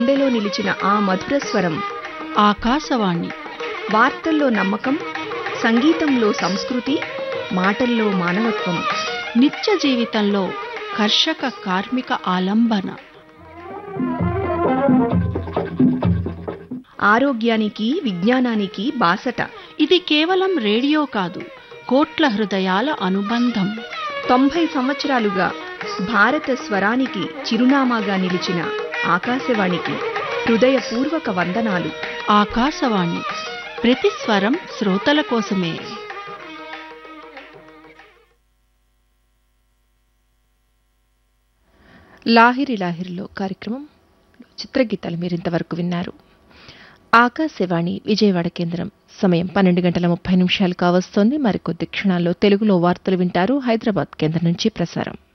గుండెలో నిలిచిన ఆ మధుర స్వరం ఆకాశవాణి వార్తల్లో నమ్మకం సంగీతంలో సంస్కృతి మాటల్లో మానవత్వం నిత్య జీవితంలో కర్షక కార్మిక ఆలంబన ఆరోగ్యానికి విజ్ఞానానికి బాసట ఇది కేవలం రేడియో కాదు కోట్ల హృదయాల అనుబంధం తొంభై సంవత్సరాలుగా భారత స్వరానికి చిరునామాగా నిలిచిన ఆకాశవాణికి హృదయపూర్వక వందనాలు ఆకాశవాణి ప్రతి స్వరం శ్రోతల కోసమే లాహిరి లాహిరిలో కార్యక్రమం చిత్రగీతాలు మీరింతవరకు విన్నారు ఆకాశవాణి విజయవాడ కేంద్రం సమయం పన్నెండు గంటల ముప్పై నిమిషాలు కావస్తోంది మరికొద్ది క్షణాల్లో తెలుగులో వార్తలు వింటారు హైదరాబాద్ కేంద్రం నుంచి ప్రసారం